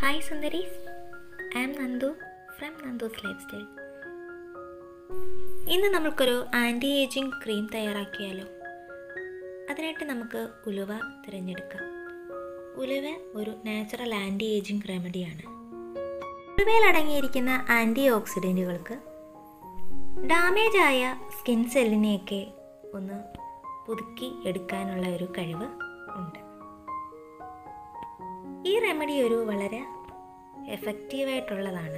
hi സുന്ദരീസ് I am Nandu from Nandu's lifestyle ഇന്ന് നമുക്കൊരു ആൻറ്റി ഏജിങ് ക്രീം തയ്യാറാക്കിയാലോ അതിനായിട്ട് നമുക്ക് ഉലുവ തിരഞ്ഞെടുക്കാം ഉലുവ ഒരു നാച്ചുറൽ ആൻറ്റി ഏജിങ് റെമഡിയാണ് ഉലുവയിൽ അടങ്ങിയിരിക്കുന്ന ആൻറ്റി ഓക്സിഡൻറ്റുകൾക്ക് ഡാമേജ് ആയ സ്കിൻ സെല്ലിനെയൊക്കെ ഒന്ന് പുതുക്കി എടുക്കാനുള്ള ഒരു കഴിവ് ഉണ്ട് ഈ റെമഡി ഒരു വളരെ എഫക്റ്റീവായിട്ടുള്ളതാണ്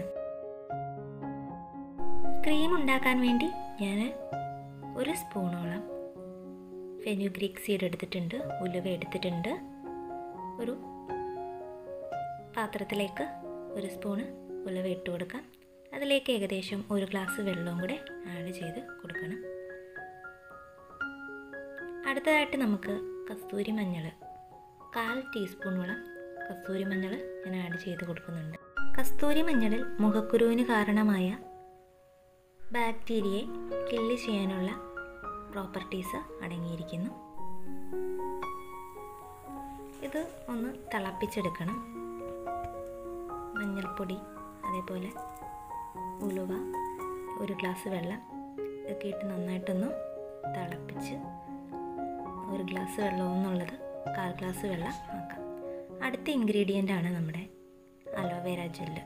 ക്രീം ഉണ്ടാക്കാൻ വേണ്ടി ഞാൻ ഒരു സ്പൂണോളം ഫെനുഗ്രീക്ക് സീഡ് എടുത്തിട്ടുണ്ട് ഉലുവ എടുത്തിട്ടുണ്ട് ഒരു പാത്രത്തിലേക്ക് ഒരു സ്പൂണ് ഉലുവ ഇട്ട് കൊടുക്കാം അതിലേക്ക് ഏകദേശം ഒരു ഗ്ലാസ് വെള്ളവും കൂടെ ആഡ് ചെയ്ത് കൊടുക്കണം അടുത്തതായിട്ട് നമുക്ക് കസ്തൂരി മഞ്ഞൾ കാൽ ടീസ്പൂണോളം കസ്തൂരി മഞ്ഞൾ ഞാൻ ആഡ് ചെയ്ത് കൊടുക്കുന്നുണ്ട് കസ്തൂരി മഞ്ഞളിൽ മുഖക്കുരുവിന് കാരണമായ ബാക്ടീരിയയെ കില്ല് ചെയ്യാനുള്ള പ്രോപ്പർട്ടീസ് അടങ്ങിയിരിക്കുന്നു ഇത് ഒന്ന് തിളപ്പിച്ചെടുക്കണം മഞ്ഞൾപ്പൊടി അതേപോലെ ഉലുവ ഒരു ഗ്ലാസ് വെള്ളം ഇതൊക്കെ ഇട്ട് നന്നായിട്ടൊന്ന് തിളപ്പിച്ച് ഒരു ഗ്ലാസ് വെള്ളം എന്നുള്ളത് കാൽ ഗ്ലാസ് വെള്ളം ആക്കാം അടുത്ത ഇൻഗ്രീഡിയൻ്റ് ആണ് നമ്മുടെ അലോവേര ജെല്ല്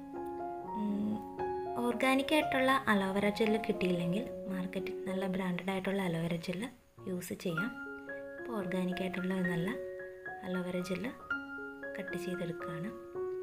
ഓർഗാനിക് ആയിട്ടുള്ള അലോവേര ജെല്ല് കിട്ടിയില്ലെങ്കിൽ മാർക്കറ്റിൽ നല്ല ബ്രാൻഡഡ് ആയിട്ടുള്ള അലോവേര ജെല്ല് യൂസ് ചെയ്യാം ഇപ്പോൾ ഓർഗാനിക് ആയിട്ടുള്ള നല്ല അലോവേര ജെല്ല് കട്ട് ചെയ്തെടുക്കുകയാണ്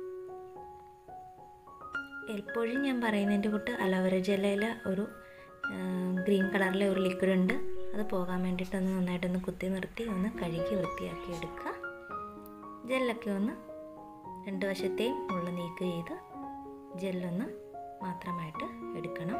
എപ്പോഴും ഞാൻ പറയുന്നതിൻ്റെ കൂട്ട് അലോവേര ജെല്ലയിൽ ഒരു ഗ്രീൻ കളറിലെ ഒരു ലിക്വിഡ് ഉണ്ട് അത് പോകാൻ വേണ്ടിയിട്ടൊന്ന് നന്നായിട്ടൊന്ന് കുത്തി നിർത്തി ഒന്ന് കഴുകി വൃത്തിയാക്കി എടുക്കുക ജെല്ലൊക്കെ ഒന്ന് രണ്ട് വശത്തെയും ഉള്ള നീക്ക് ചെയ്ത് ജെല്ലൊന്ന് മാത്രമായിട്ട് എടുക്കണം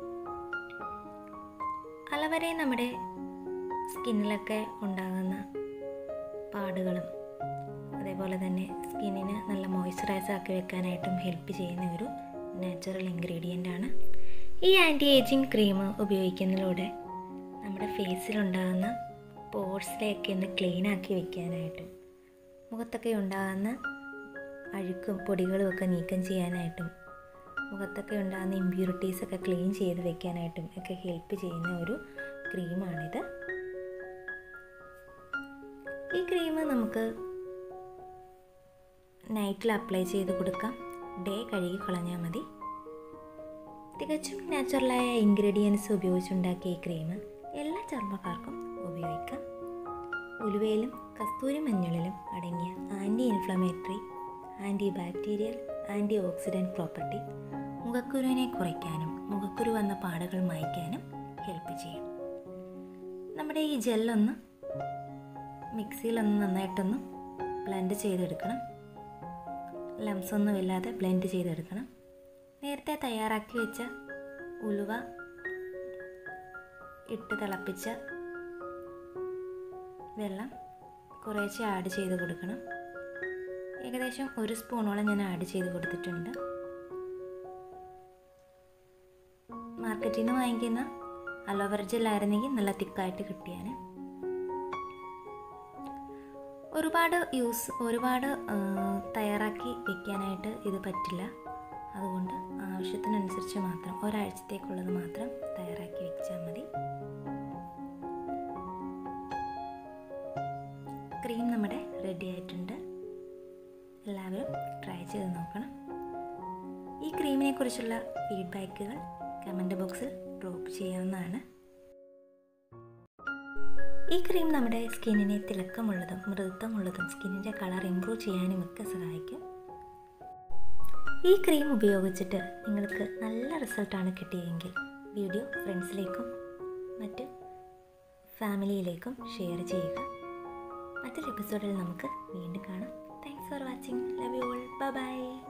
അലവരെ നമ്മുടെ സ്കിന്നിലൊക്കെ ഉണ്ടാകുന്ന പാടുകളും അതേപോലെ തന്നെ സ്കിന്നിന് നല്ല മോയ്സ്ചറൈസ് ആക്കി വെക്കാനായിട്ടും ഹെൽപ്പ് ചെയ്യുന്ന ഒരു നാച്ചുറൽ ഇൻഗ്രീഡിയൻ്റ് ആണ് ഈ ആൻറ്റി ഏജിങ് ക്രീം ഉപയോഗിക്കുന്നതിലൂടെ നമ്മുടെ ഫേസിലുണ്ടാകുന്ന പോർട്സിലെയൊക്കെ ഒന്ന് ക്ലീൻ ആക്കി വെക്കാനായിട്ടും മുഖത്തൊക്കെ ഉണ്ടാകുന്ന അഴുക്കും പൊടികളും ഒക്കെ നീക്കം ചെയ്യാനായിട്ടും മുഖത്തൊക്കെ ഉണ്ടാകുന്ന ഇമ്പ്യൂരിറ്റീസ് ഒക്കെ ക്ലീൻ ചെയ്ത് വെക്കാനായിട്ടും ഒക്കെ ഹെൽപ്പ് ചെയ്യുന്ന ഒരു ക്രീമാണിത് ഈ ക്രീം നമുക്ക് നൈറ്റിൽ അപ്ലൈ ചെയ്ത് കൊടുക്കാം ഡേ കഴുകി കളഞ്ഞാൽ മതി തികച്ചും നാച്ചുറലായ ഇൻഗ്രീഡിയൻസ് ഉപയോഗിച്ചുണ്ടാക്കിയ ഈ ക്രീം എല്ലാ ചർമ്മക്കാർക്കും ഉപയോഗിക്കാം ഉലുവയിലും കസ്തൂരി മഞ്ഞളിലും അടങ്ങിയ anti inflammatory anti bacterial anti oxidant property മുഖക്കുരുവിനെ കുറയ്ക്കാനും മുഖക്കുരു വന്ന പാടുകൾ മായ്ക്കാനും ഹെൽപ്പ് ചെയ്യും നമ്മുടെ ഈ ജെല്ലൊന്ന് മിക്സിയിലൊന്ന് നന്നായിട്ടൊന്ന് ബ്ലെൻഡ് ചെയ്തെടുക്കണം ലംസ് ഒന്നും ഇല്ലാതെ ബ്ലെൻഡ് ചെയ്തെടുക്കണം നേരത്തെ തയ്യാറാക്കി വെച്ച ഉലുവ ഇട്ട് തിളപ്പിച്ച വെള്ളം കുറേശ്ശെ ആഡ് ചെയ്ത് കൊടുക്കണം ഏകദേശം ഒരു സ്പൂണോളം ഞാൻ ആഡ് ചെയ്ത് കൊടുത്തിട്ടുണ്ട് മാർക്കറ്റിൽ നിന്ന് വാങ്ങിക്കുന്ന അലോവര ജെല്ലായിരുന്നെങ്കിൽ നല്ല തിക്കായിട്ട് കിട്ടിയാൽ ഒരുപാട് യൂസ് ഒരുപാട് തയ്യാറാക്കി വെക്കാനായിട്ട് ഇത് പറ്റില്ല അതുകൊണ്ട് ആവശ്യത്തിനനുസരിച്ച് മാത്രം ഒരാഴ്ചത്തേക്കുള്ളത് മാത്രം തയ്യാറാക്കി വെച്ചാൽ മതി ക്രീം നമ്മുടെ റെഡി ആയിട്ടുണ്ട് എല്ലാവരും ട്രൈ ചെയ്ത് നോക്കണം ഈ ക്രീമിനെ കുറിച്ചുള്ള ഫീഡ്ബാക്കുകൾ കമൻറ്റ് ബോക്സിൽ ഡ്രോപ്പ് ചെയ്യാവുന്നതാണ് ഈ ക്രീം നമ്മുടെ സ്കിന്നിനെ തിളക്കമുള്ളതും മൃദുത്വമുള്ളതും സ്കിന്നിൻ്റെ കളർ ഇമ്പ്രൂവ് ചെയ്യാനും ഒക്കെ സഹായിക്കും ഈ ക്രീം ഉപയോഗിച്ചിട്ട് നിങ്ങൾക്ക് നല്ല റിസൾട്ടാണ് കിട്ടിയതെങ്കിൽ വീഡിയോ ഫ്രണ്ട്സിലേക്കും മറ്റ് ഫാമിലിയിലേക്കും ഷെയർ ചെയ്യുക മറ്റൊരു എപ്പിസോഡിൽ നമുക്ക് വീണ്ടും കാണാം thanks for watching love you all by